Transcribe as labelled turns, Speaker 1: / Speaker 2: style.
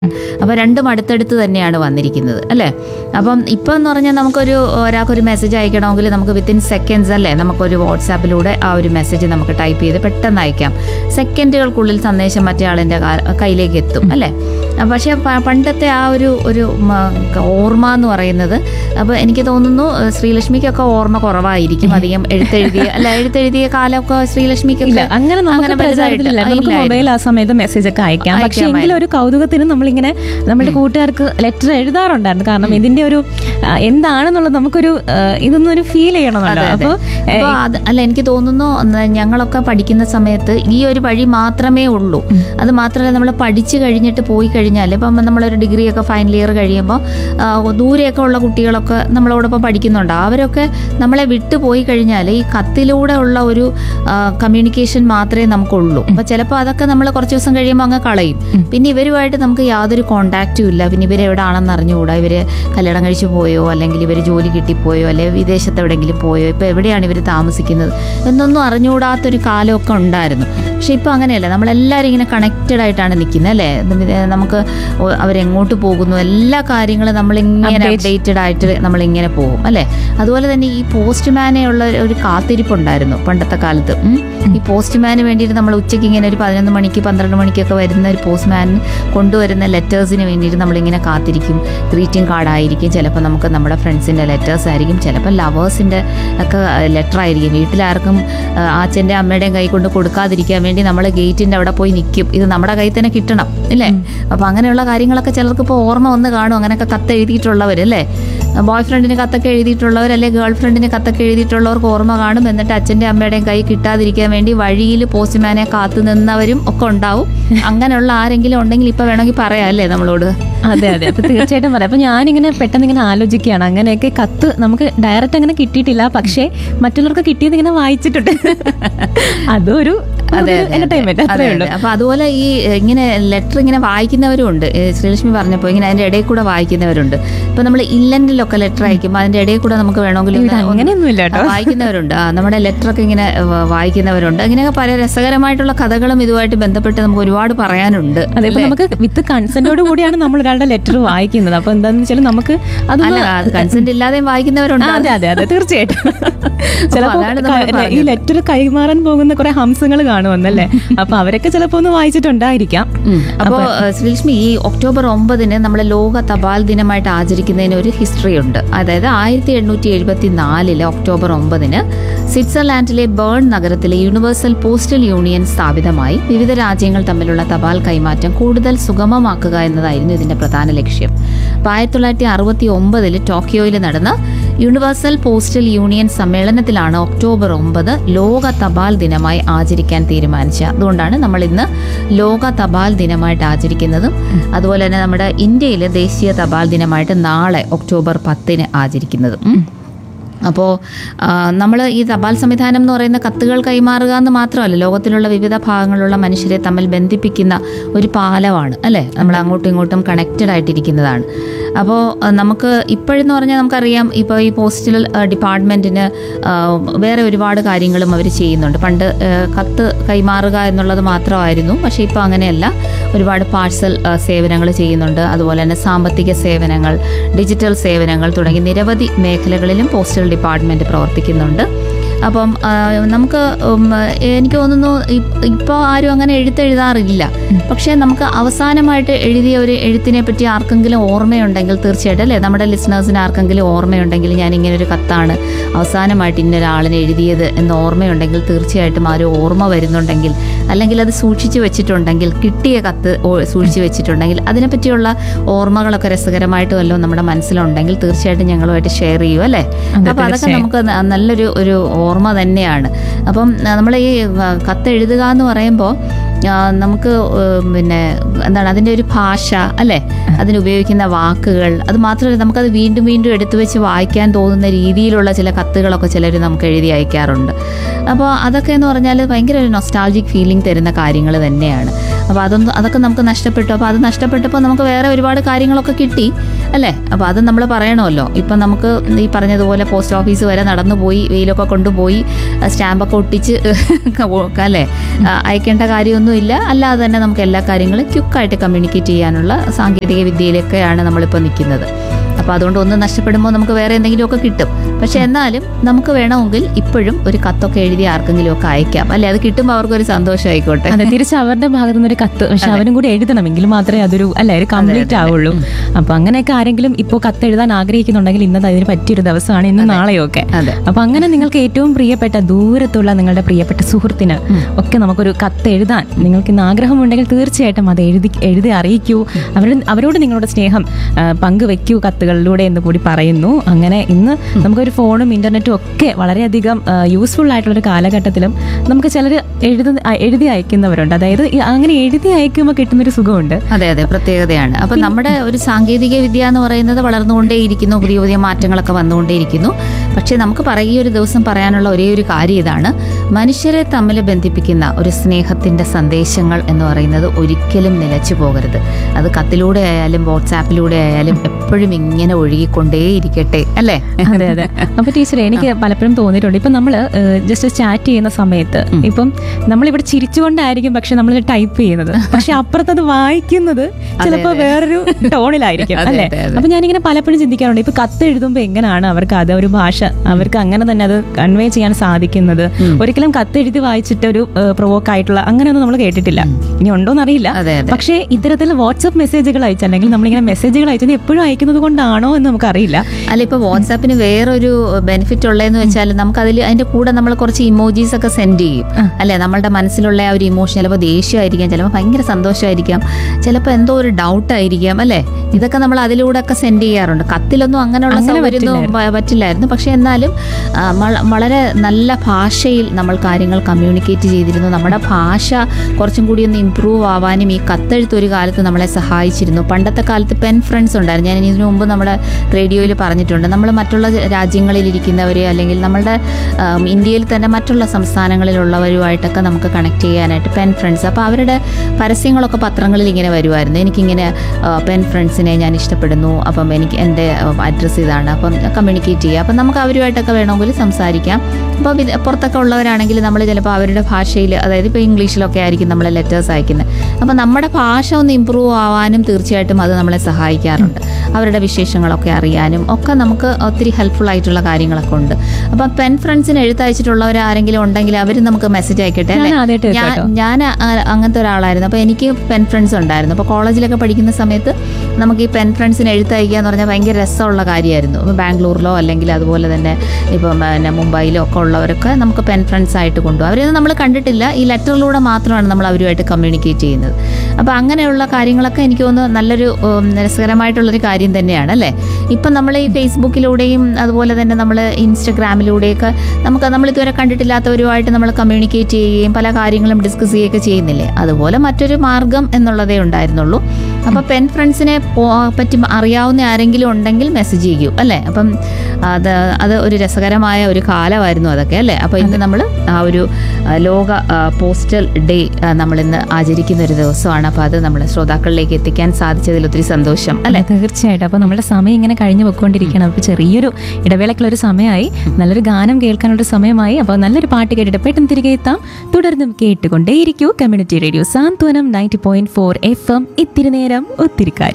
Speaker 1: അപ്പോൾ രണ്ടും അടുത്തടുത്ത് തന്നെയാണ് വന്നിരിക്കുന്നത് അല്ലേ അപ്പം ഇപ്പം എന്ന് പറഞ്ഞാൽ നമുക്കൊരു ഒരാൾക്കൊരു മെസ്സേജ് അയക്കണമെങ്കിൽ നമുക്ക് വിത്തിൻ സെക്കൻഡ്സ് അല്ലേ നമുക്കൊരു വാട്സാപ്പിലൂടെ ആ ഒരു മെസ്സേജ് നമുക്ക് ടൈപ്പ് ചെയ്ത് പെട്ടെന്ന് അയക്കാം സെക്കൻഡുകൾക്കുള്ളിൽ സന്ദേശം മറ്റേ ആളിൻ്റെ കാ- കയ്യിലേക്ക് എത്തും അല്ലേ ആ, പക്ഷേ പ- പണ്ടത്തെ ആ ഒരു ഒരു മ, ഓർമ്മ എന്ന് പറയുന്നത് അപ്പോൾ എനിക്ക് തോന്നുന്നു ഏഹ്, ശ്രീലക്ഷ്മിക്കൊക്കെ ഓർമ്മ കുറവായിരിക്കും അധികം എഴുത്തെഴുതിയ അല്ല എഴുത്തെഴുതിയ കാലമൊക്കെ
Speaker 2: ഇല്ല
Speaker 1: ശ്രീലക്ഷ്മിക്കൊക്കെ
Speaker 2: അങ്ങനെ നമുക്ക്
Speaker 1: അങ്ങനെ
Speaker 2: പ്രചാരത്തിലില്ല
Speaker 1: വലുതായിട്ട്
Speaker 2: നമുക്ക്
Speaker 1: ഇല്ലായിരുന്നു.
Speaker 2: മൊബൈൽ ആ സമയത്ത് മെസ്സേജ് ഒക്കെ അയക്കാം പക്ഷെ എങ്കിലും ഒരു കൗതുകത്തിന് നമ്മളിങ്ങനെ നമ്മുടെ കൂട്ടുകാർക്ക് ലെറ്റർ എഴുതാറുണ്ടായിരുന്നു കാരണം ഇതിന്റെ ഒരു ആ, എന്താണെന്നുള്ളത് നമുക്കൊരു ആ, ഇതൊന്നും ഒരു ഫീൽ ചെയ്യണമല്ലോ
Speaker 1: അതെ, അതെ.
Speaker 2: അപ്പോൾ
Speaker 1: അപ്പൊ അത് അല്ല എനിക്ക് തോന്നുന്നു ന- ഞങ്ങളൊക്കെ പഠിക്കുന്ന സമയത്ത് ഈ ഒരു വഴി മാത്രമേ ഉള്ളൂ അത് മാത്രമല്ല നമ്മൾ പഠിച്ചു കഴിഞ്ഞിട്ട് പോയി കഴിഞ്ഞാൽ ഇപ്പം നമ്മളൊരു ഡിഗ്രി ഒക്കെ ഫൈനൽ ഇയർ കഴിയുമ്പോൾ ആ, ദൂരെയൊക്കെ ഉള്ള കുട്ടികളൊക്കെ നമ്മളോടൊപ്പം പഠിക്കുന്നുണ്ട് അവരൊക്കെ നമ്മളെ വിട്ടു പോയി കഴിഞ്ഞാൽ ഈ കത്തിലൂടെ ഉള്ള ഒരു കമ്മ്യൂണിക്കേഷൻ മാത്രമേ നമുക്കുള്ളൂ അപ്പോൾ ചിലപ്പോൾ അതൊക്കെ നമ്മൾ കുറച്ച് ദിവസം കഴിയുമ്പോൾ അങ്ങ് കളയും പിന്നെ ഇവരുമായിട്ട് നമുക്ക് യാതൊരു കോണ്ടാക്റ്റും ഇല്ല പിന്നെ ഇവരെവിടാണെന്ന് അറിഞ്ഞുകൂടാ ഇവർ കല്യാണം കഴിച്ചു പോയോ അല്ലെങ്കിൽ ഇവർ ജോലി കിട്ടിപ്പോയോ അല്ലെങ്കിൽ വിദേശത്ത് എവിടെയെങ്കിലും പോയോ ഇപ്പോൾ എവിടെയാണ് ഇവർ താമസിക്കുന്നത് എന്നൊന്നും അറിഞ്ഞുകൂടാത്തൊരു കാലമൊക്കെ ഉണ്ടായിരുന്നു പക്ഷെ ഇപ്പോൾ അങ്ങനെയല്ല നമ്മളെല്ലാവരും ഇങ്ങനെ കണക്റ്റഡ് ആയിട്ടാണ് നിൽക്കുന്നത് അല്ലേ ഇത് നമുക്ക് ഒ- അവരെങ്ങോട്ട് പോകുന്നു എല്ലാ കാര്യങ്ങളും നമ്മളിങ്ങനെ
Speaker 2: Updates.
Speaker 1: അപ്ഡേറ്റഡ് ആയിട്ട് നമ്മളിങ്ങനെ പോകും അല്ലേ അതുപോലെ തന്നെ ഈ പോസ്റ്റ്മാനെ ഉള്ള ഒരു കാത്തിരിപ്പുണ്ടായിരുന്നു പണ്ടത്തെ കാലത്ത് ഉം. ഈ പോസ്റ്റ്മാന് വേണ്ടിയിട്ട് നമ്മൾ ഉച്ചയ്ക്ക് ഇങ്ങനെ ഒരു പതിനൊന്ന് മണിക്ക് പന്ത്രണ്ട് മണിക്കൊക്കെ വരുന്ന ഒരു പോസ്റ്റ്മാൻ കൊണ്ടുവരുന്ന ലെറ്റേഴ്സിന് വേണ്ടിയിട്ട് നമ്മളിങ്ങനെ കാത്തിരിക്കും ഗ്രീറ്റിംഗ് കാർഡായിരിക്കും ചിലപ്പോൾ നമുക്ക് നമ്മുടെ ഫ്രണ്ട്സിൻ്റെ ലെറ്റേഴ്സ് ആയിരിക്കും ചിലപ്പോൾ ലവേഴ്സിൻ്റെ ഒക്കെ ലെറ്റർ ആയിരിക്കും വീട്ടിലാർക്കും ആ, അച്ഛൻ്റെ അമ്മയുടെയും കൈ കൊണ്ട് കൊടുക്കാതിരിക്കാൻ വേണ്ടി നമ്മൾ ഗേറ്റിൻ്റെ അവിടെ പോയി നിൽക്കും ഇത് നമ്മുടെ കയ്യിൽ തന്നെ കിട്ടണം ഇല്ലേ അപ്പോൾ അങ്ങനെയുള്ള കാര്യങ്ങളൊക്കെ ചിലർക്ക് ഇപ്പോൾ ഓർമ്മ വന്ന് കാണും അങ്ങനെയൊക്കെ കത്ത് എഴുതിയിട്ടുള്ളവർ അല്ലേ ബോയ് ഫ്രണ്ടിന് കത്തൊക്കെ എഴുതിയിട്ടുള്ളവർ അല്ലെ ഗേൾ ഫ്രണ്ടിന് കത്തൊക്കെ എഴുതിയിട്ടുള്ളവർക്ക് ഓർമ്മ കാണും എന്നിട്ട് അച്ഛൻ്റെ അമ്മയുടെയും കൈ കിട്ടാതിരിക്കാൻ വേണ്ടി വഴിയിൽ പോസ്റ്റ്മാനെ കാത്തു നിന്നവരും ഒക്കെ ഉണ്ടാവും അങ്ങനെയുള്ള ആരെങ്കിലും ഉണ്ടെങ്കിൽ ഇപ്പൊ വേണമെങ്കിൽ പറയാം അല്ലേ നമ്മളോട്
Speaker 2: അതെ അതെ അപ്പൊ തീർച്ചയായിട്ടും പറയാം അപ്പൊ ഞാനിങ്ങനെ പെട്ടെന്ന് ഇങ്ങനെ ആലോചിക്കുകയാണ് അങ്ങനെയൊക്കെ കത്ത് നമുക്ക് ഡയറക്റ്റ് അങ്ങനെ കിട്ടിയിട്ടില്ല പക്ഷേ മറ്റുള്ളവർക്ക് കിട്ടിയത് ഇങ്ങനെ വായിച്ചിട്ടുണ്ട് അതൊരു എന്റർടൈൻമെന്റ് അത്രേ ഉള്ളൂ
Speaker 1: അപ്പൊ അതുപോലെ ഈ എ, ഇങ്ങനെ ലെറ്റർ ഇങ്ങനെ വായിക്കുന്നവരും ഉണ്ട് ഏ, ശ്രീലക്ഷ്മി പറഞ്ഞപ്പോൾ ഇങ്ങനെ അതിന്റെ ഇടയിൽ കൂടെ വായിക്കുന്നവരുണ്ട് ഇപ്പൊ നമ്മൾ ഇല്ലൻഡിലൊക്കെ ലെറ്റർ അയക്കുമ്പോൾ അതിന്റെ ഇടയിൽ കൂടെ നമുക്ക് വേണമെങ്കിൽ ഒന്ന്
Speaker 2: ഇവിടെ അങ്ങനെയൊന്നുമില്ല കേട്ടോ.
Speaker 1: ആ, വായിക്കുന്നവരുണ്ട് ആ നമ്മുടെ ലെറ്റർ ഒക്കെ ഇങ്ങനെ വ- വായിക്കുന്നവരുണ്ട് അങ്ങനെയൊക്കെ പല രസകരമായിട്ടുള്ള കഥകളും ഇതുമായിട്ട് ബന്ധപ്പെട്ട് നമുക്ക് ഒരുപാട് പറയാനുണ്ട്
Speaker 2: അതെ ഇപ്പൊ നമുക്ക് വിത്ത് കൺസെന്റോട് കൂടിയാണ് നമ്മൾ ഒരാളുടെ ലെറ്റർ വായിക്കുന്നത് അപ്പൊ എന്താന്ന് വെച്ചാൽ നമുക്ക്
Speaker 1: അല്ല
Speaker 2: അതൊന്ന്
Speaker 1: അത് കൺസെന്റ് ഇല്ലാതെയും വായിക്കുന്നവരുണ്ട്
Speaker 2: ആ, അതെ അതെ അതെ തീർച്ചയായിട്ടും ചിലപ്പോ
Speaker 1: അതാണ് നമ്മൾ
Speaker 2: ക- ഈ
Speaker 1: പറഞ്ഞത്.
Speaker 2: ലെറ്റർ കൈമാറാൻ പോകുന്ന കുറെ ഹംസങ്ങൾ കാണുമെന്നല്ലേ അപ്പൊ അവരൊക്കെ ചിലപ്പോ ഒന്ന് വായിച്ചിട്ടുണ്ടായിരിക്കാം
Speaker 1: അപ്പോൾ ശ്രീലക്ഷ്മി ഈ ഒക്ടോബർ ഒമ്പതിന് നമ്മൾ ലോക തപാൽ ദിനമായിട്ട് ആചരിക്കുന്നതിന് ഒരു ഹിസ്റ്ററി ഉണ്ട് അതായത് ആയിരത്തി എണ്ണൂറ്റി എഴുപത്തി നാലില് ഒക്ടോബർ ഒമ്പതിന് സ്വിറ്റ്സർലാൻഡിലെ ബേൺ നഗരത്തിലെ യൂണിവേഴ്സൽ പോസ്റ്റൽ യൂണിയൻ സ്ഥാപിതമായി വിവിധ രാജ്യങ്ങൾ തമ്മിലുള്ള തപാൽ കൈമാറ്റം കൂടുതൽ സുഗമമാക്കുക എന്നതായിരുന്നു ഇതിന്റെ പ്രധാന ലക്ഷ്യം അപ്പോൾ ആയിരത്തി തൊള്ളായിരത്തി അറുപത്തി ഒമ്പതിൽ ടോക്കിയോയിൽ നടന്ന യൂണിവേഴ്സൽ പോസ്റ്റൽ യൂണിയൻ സമ്മേളനത്തിലാണ് ഒക്ടോബർ ഒമ്പത് ലോക തപാൽ ദിനമായി ആചരിക്കാൻ തീരുമാനിച്ചത് അതുകൊണ്ടാണ് നമ്മൾ ഇന്ന് ലോക തപാൽ ദിനമായിട്ട് ആചരിക്കുന്നതും അതുപോലെ തന്നെ നമ്മുടെ ഇന്ത്യയിലെ ദേശീയ തപാൽ ദിനമായിട്ട് നാളെ ഒക്ടോബർ പത്തിന് ആചരിക്കുന്നതും ഉം. അപ്പോൾ നമ്മൾ ഈ തപാൽ സംവിധാനം എന്ന് പറയുന്ന കത്തുകൾ കൈമാറുക എന്ന് മാത്രമല്ല ലോകത്തിലുള്ള വിവിധ ഭാഗങ്ങളിലുള്ള മനുഷ്യരെ തമ്മിൽ ബന്ധിപ്പിക്കുന്ന ഒരു പാലമാണ് അല്ലേ നമ്മൾ അങ്ങോട്ടും ഇങ്ങോട്ടും കണക്റ്റഡ് ആയിട്ടിരിക്കുന്നതാണ് അപ്പോൾ നമുക്ക് ഇപ്പോഴെന്ന് പറഞ്ഞാൽ നമുക്കറിയാം ഇപ്പോൾ ഈ പോസ്റ്റൽ ഡിപ്പാർട്ട്മെൻറ്റിന് വേറെ ഒരുപാട് കാര്യങ്ങളും അവർ ചെയ്യുന്നുണ്ട് പണ്ട് ആ, കത്ത് കൈമാറുക എന്നുള്ളത് മാത്രമായിരുന്നു പക്ഷേ ഇപ്പോൾ അങ്ങനെയല്ല ഒരുപാട് പാഴ്സൽ സേവനങ്ങൾ ചെയ്യുന്നുണ്ട് അതുപോലെ തന്നെ സാമ്പത്തിക സേവനങ്ങൾ ഡിജിറ്റൽ സേവനങ്ങൾ തുടങ്ങി നിരവധി മേഖലകളിലും പോസ്റ്റൽ ഡിപ്പാർട്ട്മെന്റ് പ്രവർത്തിക്കുന്നുണ്ട് അപ്പം ആ, നമുക്ക് ഉം, എനിക്ക് തോന്നുന്നു ഇപ്പോൾ ആരും അങ്ങനെ എഴുത്തെഴുതാറില്ല പക്ഷേ നമുക്ക് അവസാനമായിട്ട് എഴുതിയ ഒരു എഴുത്തിനെ പറ്റി ആർക്കെങ്കിലും ഓർമ്മയുണ്ടെങ്കിൽ തീർച്ചയായിട്ടും അല്ലേ നമ്മുടെ ലിസണേഴ്സിന് ആർക്കെങ്കിലും ഓർമ്മയുണ്ടെങ്കിൽ ഞാൻ ഇങ്ങനെ ഒരു കത്താണ് അവസാനമായിട്ട് ഇന്ന ഒരാളിന് എഴുതിയത് എന്ന് ഓർമ്മയുണ്ടെങ്കിൽ തീർച്ചയായിട്ടും ആ ഒരു ഓർമ്മ വരുന്നുണ്ടെങ്കിൽ അല്ലെങ്കിൽ അത് സൂക്ഷിച്ചു വെച്ചിട്ടുണ്ടെങ്കിൽ കിട്ടിയ കത്ത് ഓ- സൂക്ഷിച്ചു വെച്ചിട്ടുണ്ടെങ്കിൽ അതിനെപ്പറ്റിയുള്ള ഓർമ്മകളൊക്കെ രസകരമായിട്ട് വല്ലതും നമ്മുടെ മനസ്സിലുണ്ടെങ്കിൽ തീർച്ചയായിട്ടും ഞങ്ങളുമായിട്ട് ഷെയർ ചെയ്യും അല്ലേ
Speaker 2: അതെ,
Speaker 1: അപ്പൊ അതൊക്കെ
Speaker 2: തീർച്ചയായും.
Speaker 1: നമുക്ക് ന- നല്ലൊരു ഒരു ഓർമ്മ തന്നെയാണ് അപ്പം നമ്മൾ ഈ ആ, കത്ത് എഴുതുക എന്ന് പറയുമ്പോൾ ആ, നമുക്ക് ഉം, പിന്നെ എന്താണ് അതിൻ്റെ ഒരു ഭാഷ അല്ലേ അതിനുപയോഗിക്കുന്ന വാക്കുകൾ അത് മാത്രമല്ല നമുക്കത് വീണ്ടും വീണ്ടും എടുത്തു വെച്ച് വായിക്കാൻ തോന്നുന്ന രീതിയിലുള്ള ചില കത്തുകളൊക്കെ ചിലർ നമുക്ക് എഴുതി അയക്കാറുണ്ട് അപ്പോൾ അതൊക്കെ എന്ന് പറഞ്ഞാൽ ഭയങ്കര ഒരു നൊസ്റ്റാൾജിക് ഫീലിംഗ് തരുന്ന കാര്യങ്ങൾ തന്നെയാണ് അപ്പോൾ അതൊന്നും അതൊക്കെ നമുക്ക് നഷ്ടപ്പെട്ടു അപ്പോൾ അത് നഷ്ടപ്പെട്ടപ്പോൾ നമുക്ക് വേറെ ഒരുപാട് കാര്യങ്ങളൊക്കെ കിട്ടി അല്ലേ അപ്പോൾ അത് നമ്മൾ പറയണമല്ലോ ഇപ്പം നമുക്ക് ഈ പറഞ്ഞതുപോലെ പോസ്റ്റ് ഓഫീസ് വരെ നടന്നു പോയി വെയിലൊക്കെ കൊണ്ടുപോയി ആ, സ്റ്റാമ്പൊക്കെ ഒട്ടിച്ച് അല്ലേ ആ, അയക്കേണ്ട കാര്യമൊന്നുമില്ല അല്ലാതെ തന്നെ നമുക്ക് എല്ലാ കാര്യങ്ങളും ക്യുക്കായിട്ട് കമ്മ്യൂണിക്കേറ്റ് ചെയ്യാനുള്ള സാങ്കേതിക വിദ്യയിലൊക്കെയാണ് നമ്മളിപ്പോൾ നിൽക്കുന്നത് അപ്പോൾ അതുകൊണ്ട് ഒന്ന് നഷ്ടപ്പെടുമ്പോൾ നമുക്ക് വേറെ എന്തെങ്കിലുമൊക്കെ കിട്ടും പക്ഷെ എന്നാലും നമുക്ക് വേണമെങ്കിൽ ഇപ്പോഴും ഒരു കത്തൊക്കെ എഴുതി ആർക്കെങ്കിലും ഒക്കെ അയക്കാം അല്ലെ അത് കിട്ടുമ്പോൾ അവർക്കൊരു സന്തോഷമായിക്കോട്ടെ
Speaker 2: അതെ തിരിച്ച് അവരുടെ ഭാഗത്തു നിന്ന് ഒരു കത്ത് പക്ഷെ അവരും കൂടി എഴുതണമെങ്കിൽ മാത്രമേ അതൊരു അല്ല ഒരു കംപ്ലീറ്റ് ആവുള്ളൂ അപ്പൊ അങ്ങനെയൊക്കെ ആരെങ്കിലും ഇപ്പോൾ കത്ത് എഴുതാൻ ആഗ്രഹിക്കുന്നുണ്ടെങ്കിൽ ഇന്നത് അതിന് പറ്റിയൊരു ദിവസമാണ് ഇന്ന് നാളെയൊക്കെ
Speaker 1: അതെ
Speaker 2: അപ്പൊ അങ്ങനെ നിങ്ങൾക്ക് ഏറ്റവും പ്രിയപ്പെട്ട ദൂരത്തുള്ള നിങ്ങളുടെ പ്രിയപ്പെട്ട സുഹൃത്തിന് ഒക്കെ നമുക്കൊരു കത്ത് എഴുതാൻ നിങ്ങൾക്ക് ഇന്ന് ആഗ്രഹമുണ്ടെങ്കിൽ തീർച്ചയായിട്ടും അത് എഴുതി എഴുതി അറിയിക്കൂ അവരോട് അവരോട് നിങ്ങളുടെ സ്നേഹം ആ, പങ്കുവെക്കൂ കത്തുകളിലൂടെ എന്ന് കൂടി പറയുന്നു അങ്ങനെ ഇന്ന് നമുക്കൊരു ഫോണും ഇന്റർനെറ്റും ഒക്കെ വളരെയധികം യൂസ്ഫുൾ ആയിട്ടുള്ള ഒരു കാലഘട്ടത്തിലും നമുക്ക് ചിലർ എഴുതി എഴുതി അയക്കുന്നവരുണ്ട് അതായത് ഈ അങ്ങനെ എഴുതി അയക്കുമ്പോൾ കിട്ടുന്നൊരു സുഖമുണ്ട്
Speaker 1: അതെ അതെ പ്രത്യേകതയാണ് അപ്പൊ നമ്മുടെ ഒരു സാങ്കേതിക വിദ്യ എന്ന് പറയുന്നത് വളർന്നുകൊണ്ടേയിരിക്കുന്നു പുതിയ പുതിയ മാറ്റങ്ങളൊക്കെ വന്നുകൊണ്ടേയിരിക്കുന്നു പക്ഷേ നമുക്ക് പറയുക ഒരു ദിവസം പറയാനുള്ള ഒരേ ഒരു കാര്യം ഇതാണ് മനുഷ്യരെ തമ്മിൽ ബന്ധിപ്പിക്കുന്ന ഒരു സ്നേഹത്തിന്റെ സന്ദേശങ്ങൾ എന്ന് പറയുന്നത് ഒരിക്കലും നിലച്ചു പോകരുത് അത് കത്തിലൂടെ ആയാലും വാട്സാപ്പിലൂടെ ആയാലും എപ്പോഴും ഇങ്ങനെ ഒഴുകിക്കൊണ്ടേയിരിക്കട്ടെ അല്ലേ
Speaker 2: അതെ അതെ അപ്പൊ ടീച്ചറെ എനിക്ക് പലപ്പോഴും തോന്നിയിട്ടുണ്ട് ഇപ്പൊ നമ്മൾ ജസ്റ്റ് ചാറ്റ് ചെയ്യുന്ന സമയത്ത് ഇപ്പം നമ്മളിവിടെ ചിരിച്ചുകൊണ്ടായിരിക്കും പക്ഷെ നമ്മൾ ടൈപ്പ് ചെയ്യുന്നത് പക്ഷെ അപ്പുറത്തത് വായിക്കുന്നത് ചിലപ്പോൾ വേറൊരു ടോണിലായിരിക്കും
Speaker 1: അതെ,
Speaker 2: അല്ലെ
Speaker 1: അതെ, അതെ.
Speaker 2: അപ്പൊ ഞാനിങ്ങനെ പലപ്പോഴും ചിന്തിക്കാറുണ്ട് ഇപ്പൊ കത്ത് എഴുതുമ്പോൾ എങ്ങനെയാണ് അവർക്ക് അത് ഒരു ഭാഷ അവർക്ക് അങ്ങനെ തന്നെ അത് കൺവേ ചെയ്യാൻ സാധിക്കുന്നത് ഒരിക്കലും കത്ത് എഴുതി വായിച്ചിട്ട് ഒരു പ്രൊവോക്ക് ആയിട്ടുള്ള അങ്ങനെയൊന്നും നമ്മൾ കേട്ടിട്ടില്ല ഇനി ഉണ്ടോന്ന് അറിയില്ല
Speaker 1: അതെ അതെ
Speaker 2: പക്ഷേ ഇത്തരത്തിൽ വാട്സ്ആപ്പ് മെസ്സേജുകൾ അയച്ച് അല്ലെങ്കിൽ നമ്മളിങ്ങനെ മെസ്സേജുകൾ അയച്ചത് എപ്പോഴും അയക്കുന്നത് കൊണ്ടാണോ എന്ന് നമുക്കറിയില്ല
Speaker 1: അല്ല ഇപ്പൊ വാട്സാപ്പിന് വേറൊരു ബെനിഫിറ്റ് ഉള്ളതെന്ന് വെച്ചാൽ നമുക്ക് അതിൽ അതിന്റെ കൂടെ നമ്മൾ കുറച്ച് ഇമോജീസ് ഒക്കെ സെൻഡ് ചെയ്യും അല്ലെ നമ്മളുടെ മനസ്സിലുള്ള ആ ഒരു ഇമോഷൻ ചിലപ്പോൾ ദേഷ്യമായിരിക്കാം ചിലപ്പോൾ ഭയങ്കര സന്തോഷമായിരിക്കാം ചിലപ്പോൾ എന്തോ ഒരു ഡൗട്ട് ആയിരിക്കാം അല്ലെ ഇതൊക്കെ നമ്മൾ അതിലൂടെ ഒക്കെ സെൻഡ് ചെയ്യാറുണ്ട് കത്തിലൊന്നും അങ്ങനെയുള്ള
Speaker 2: അങ്ങനെ
Speaker 1: സൗകര്യമൊന്നും പ- പറ്റില്ലായിരുന്നു പക്ഷെ എന്നാലും ആ, വള- വളരെ നല്ല ഭാഷയിൽ നമ്മൾ കാര്യങ്ങൾ കമ്മ്യൂണിക്കേറ്റ് ചെയ്തിരുന്നു നമ്മുടെ ഭാഷ കുറച്ചും കൂടി ഒന്ന് ഇമ്പ്രൂവ് ആവാനും ഈ കത്തെഴുത്ത് ഒരു കാലത്ത് നമ്മളെ സഹായിച്ചിരുന്നു പണ്ടത്തെ കാലത്ത് പെൻ ഫ്രണ്ട്സ് ഉണ്ടായിരുന്നു ഞാൻ ഇതിനു മുമ്പ് നമ്മുടെ റേഡിയോയിൽ പറഞ്ഞിട്ടുണ്ട് നമ്മൾ മറ്റുള്ള രാജ്യങ്ങളിൽ ഇരിക്കുന്നവരെ അല്ലെങ്കിൽ നമ്മുടെ ആം, ഇന്ത്യയിൽ തന്നെ മറ്റുള്ള സംസ്ഥാനങ്ങളിലുള്ളവരുമായിട്ടൊക്കെ നമുക്ക് കണക്ട് ചെയ്യാനായിട്ട് പെൻ ഫ്രണ്ട്സ് അപ്പോൾ അവരുടെ പരസ്യങ്ങളൊക്കെ പത്രങ്ങളിൽ ഇങ്ങനെ വരുമായിരുന്നു എനിക്കിങ്ങനെ ആ, പെൻ ഫ്രണ്ട്സിനെ ഞാൻ ഇഷ്ടപ്പെടുന്നു അപ്പം എനിക്ക് എൻ്റെ അഡ്രസ്സ് ഇതാണ് അപ്പം കമ്മ്യൂണിക്കേറ്റ് ചെയ്യുക അപ്പം നമുക്ക് അവരുമായിട്ടൊക്കെ വേണമെങ്കിൽ സംസാരിക്കാം അപ്പോൾ വിദ- പുറത്തൊക്കെ ഉള്ളവരാണെങ്കിൽ നമ്മൾ ചിലപ്പോൾ അവരുടെ ഭാഷയിൽ അതായത് ഇപ്പോൾ ഇംഗ്ലീഷിലൊക്കെ ആയിരിക്കും നമ്മൾ ലെറ്റേഴ്സ് അയക്കുന്നത് അപ്പോൾ നമ്മുടെ ഭാഷ ഒന്ന് ഇമ്പ്രൂവ് ആവാനും തീർച്ചയായിട്ടും അത് നമ്മളെ സഹായിക്കാറുണ്ട് അവരുടെ വിശേഷങ്ങളൊക്കെ അറിയാനും ഒക്കെ നമുക്ക് ഒത്തിരി ഹെൽപ്ഫുൾ ആയിട്ടുള്ള കാര്യങ്ങളൊക്കെ ഉണ്ട് അപ്പം പെൻ ഫ്രണ്ട്സിന് എഴുത്തയച്ചിട്ടുള്ളവർ ആരെങ്കിലും ഉണ്ടെങ്കിൽ അവർ നമുക്ക് മെസ്സേജ് അയക്കട്ടെ അല്ലേ
Speaker 2: ഞാൻ ആദ്യമായിട്ട്
Speaker 1: ഞാൻ
Speaker 2: കേട്ടോ
Speaker 1: ഞാൻ ആ- അങ്ങനത്തെ ഒരാളായിരുന്നു അപ്പോൾ എനിക്ക് പെൻ ഫ്രണ്ട്സ് ഉണ്ടായിരുന്നു അപ്പോൾ കോളേജിലൊക്കെ പഠിക്കുന്ന സമയത്ത് നമുക്ക് ഈ പെൻ ഫ്രണ്ട്സിന് എഴുത്തയക്കുക എന്ന് പറഞ്ഞാൽ ഭയങ്കര രസമുള്ള കാര്യമായിരുന്നു ഇപ്പോൾ ബാംഗ്ലൂരിലോ അല്ലെങ്കിൽ അതുപോലെ തന്നെ ഇപ്പം പിന്നെ മുംബൈയിലോ ഒക്കെ ഉള്ളവരൊക്കെ നമുക്ക് പെൻ ഫ്രണ്ട്സ് ആയിട്ട് കൊണ്ടുപോകും അവരെയൊന്നും നമ്മൾ കണ്ടിട്ടില്ല ഈ ലെറ്ററിലൂടെ മാത്രമാണ് നമ്മൾ അവരുമായിട്ട് കമ്മ്യൂണിക്കേറ്റ് ചെയ്യുന്നത് അപ്പോൾ അങ്ങനെയുള്ള കാര്യങ്ങളൊക്കെ എനിക്ക് തോന്നുന്നു നല്ലൊരു ഉം, രസകരമായിട്ടുള്ളൊരു കാര്യം തന്നെയാണ് അല്ലേ ഇപ്പം നമ്മൾ ഈ ഫേസ്ബുക്കിലൂടെയും അതുപോലെ തന്നെ നമ്മൾ ഇൻസ്റ്റഗ്രാമിലൂടെയൊക്കെ നമുക്ക് നമ്മൾ ഇതുവരെ കണ്ടിട്ടില്ലാത്തവരുമായിട്ട് നമ്മൾ കമ്മ്യൂണിക്കേറ്റ് ചെയ്യുകയും പല കാര്യങ്ങളും ഡിസ്കസ് ചെയ്യുകയൊക്കെ ചെയ്യുന്നില്ലേ അതുപോലെ മറ്റൊരു മാർഗം എന്നുള്ളതേ ഉണ്ടായിരുന്നുള്ളൂ അപ്പോൾ പെൻ ഫ്രണ്ട്സിനെ പോ- പറ്റി അറിയാവുന്ന ആരെങ്കിലും ഉണ്ടെങ്കിൽ മെസ്സേജ് ചെയ്യൂ അല്ലേ അപ്പം അത് അത് ഒരു രസകരമായ ഒരു കാലമായിരുന്നു അതൊക്കെ അല്ലേ അപ്പോൾ ഇന്ന് നമ്മൾ ആ ഒരു ആ, ലോക ആ, പോസ്റ്റൽ ഡേ ആ, നമ്മളിന്ന് ആചരിക്കുന്ന ഒരു ദിവസമാണ് അപ്പോൾ അത് നമ്മൾ ശ്രോതാക്കളിലേക്ക് എത്തിക്കാൻ സാധിച്ചതിൽ ഒത്തിരി സന്തോഷം അല്ലേ
Speaker 2: അല്ലെ തീർച്ചയായിട്ടും അപ്പൊ നമ്മുടെ സമയം ഇങ്ങനെ കഴിഞ്ഞു പോയിക്കൊണ്ടിരിക്കണം അപ്പൊ ചെറിയൊരു ഇടവേളക്കുള്ള ഒരു സമയമായി നല്ലൊരു ഗാനം കേൾക്കാനുള്ള സമയമായി അപ്പോൾ നല്ലൊരു പാട്ട് കേട്ടിട്ട് പെട്ടെന്ന് തിരികെ എത്താം തുടർന്നും കേട്ടുകൊണ്ടേയിരിക്കൂ community radio Santhwanam ninety point four F M ഇത്തിരി നേരം ഒത്തിരി കാര്യം